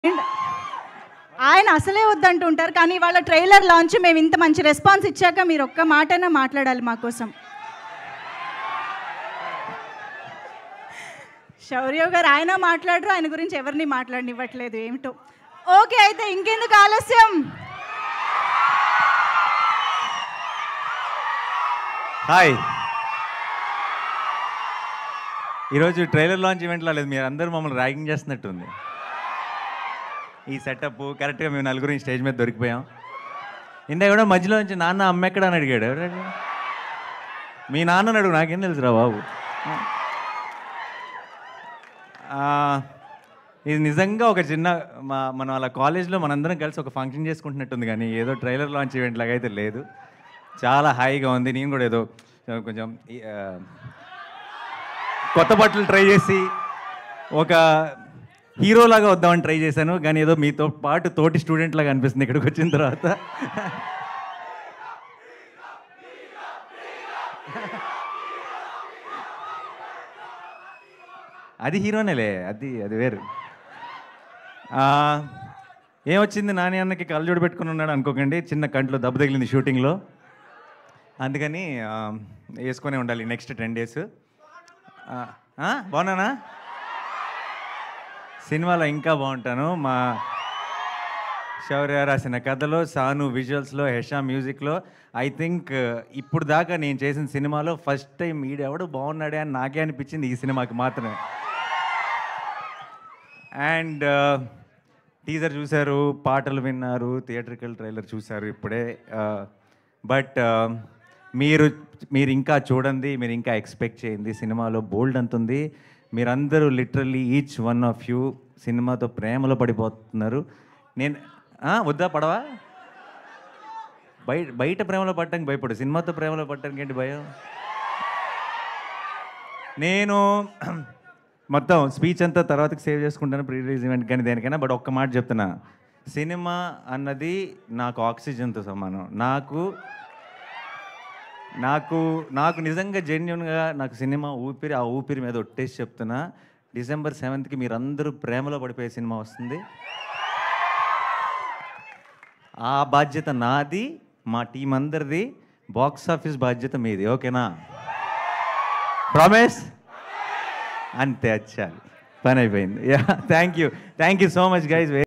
ఆయన అసలే వద్దంటుంటారు కానీ వాళ్ళ ట్రైలర్ లాంచ్ మేము ఇంత మంచి రెస్పాన్స్ ఇచ్చాక మీరు ఒక్క మాటైనా మాట్లాడాలి మా కోసం శౌర్య గారు ఆయన మాట్లాడరు ఆయన గురించి ఎవరిని మాట్లాడనివ్వట్లేదు ఏమిటో ఓకే అయితే ఇంకెందుకు ఆలస్యం హాయ్ ఈరోజు ట్రైలర్ లాంచ్ ఈవెంట్లో లేదు మీరు అందరూ మమ్మల్ని ర్యాగింగ్ చేస్తున్నట్టుంది ఈ సెటప్ కరెక్ట్గా మేము నలుగురు స్టేజ్ మీద దొరికిపోయాం ఇందా కూడా మధ్యలో నుంచి నాన్న అమ్మ ఎక్కడ అని అడిగాడు ఎవరు అడిగాడు? మీ నాన్నని అడుగు నాకేం తెలుసురా బాబు ఆ, ఇది నిజంగా ఒక చిన్న మా మనం అలా కాలేజ్లో మనందరం కలిసి ఒక ఫంక్షన్ చేసుకుంటున్నట్టుంది కానీ ఏదో ట్రైలర్ లాంచ్ ఈవెంట్ లాగా అయితే లేదు చాలా హాయిగా ఉంది నేను కూడా ఏదో కొంచెం ఈ, ఆ, కొత్త బట్టలు ట్రై చేసి ఒక హీరోలాగా వద్దామని ట్రై చేశాను కానీ ఏదో మీతో పాటు తోటి స్టూడెంట్ లాగా అనిపిస్తుంది ఇక్కడికి వచ్చిన తర్వాత అది హీరోనేలే అది అది వేరు ఆ, ఏమొచ్చింది నాని అన్నకి కళ్ళజోడు పెట్టుకుని ఉన్నాడు అనుకోకండి చిన్న కంట్లో దెబ్బ తగిలింది షూటింగ్లో అందుకని ఆ, వేసుకొనే ఉండాలి నెక్స్ట్ టెన్ డేస్ బాగున్నానా సినిమాలో ఇంకా బాగుంటాను మా శౌర్య రాసిన కథలో సాను విజువల్స్లో హెషా మ్యూజిక్లో ఐ థింక్ ఇప్పుడు దాకా నేను చేసిన సినిమాలో ఫస్ట్ టైం ఈడెవడు బాగున్నాడే అని నాకే అనిపించింది ఈ సినిమాకి మాత్రమే అండ్ టీజర్ చూశారు పాటలు విన్నారు థియేట్రికల్ ట్రైలర్ చూశారు ఇప్పుడే బట్ మీరు మీరు ఇంకా చూడండి మీరు ఇంకా ఎక్స్పెక్ట్ చేయండి సినిమాలో బోల్డ్ అంతుంది మీరందరూ literally each one of you సినిమాతో ప్రేమలో పడిపోతున్నారు నేను ఆ, వద్దా పడవా బయట బయట ప్రేమలో పడటానికి భయపడు సినిమాతో ప్రేమలో పడటానికి ఏంటి భయం నేను మొత్తం స్పీచ్ అంతా తర్వాతకి సేవ్ చేసుకుంటాను ప్రీ రిలీజ్ ఈవెంట్ కానీ దేనికైనా బట్ ఒక్క మాట చెప్తున్నా సినిమా అన్నది నాకు ఆక్సిజన్తో సమానం నాకు నాకు నాకు నిజంగా జెన్యున్గా నాకు సినిమా ఊపిరి ఆ ఊపిరి మీద ఒట్టేసి చెప్తున్నా డిసెంబర్ సెవెంత్కి మీరందరూ ప్రేమలో పడిపోయే సినిమా వస్తుంది ఆ బాధ్యత నాది మా టీం అందరిది బాక్స్ ఆఫీస్ బాధ్యత మీది ఓకేనా ప్రామిస్ అంతే వచ్చాలి పని అయిపోయింది yeah thank you thank you so much guys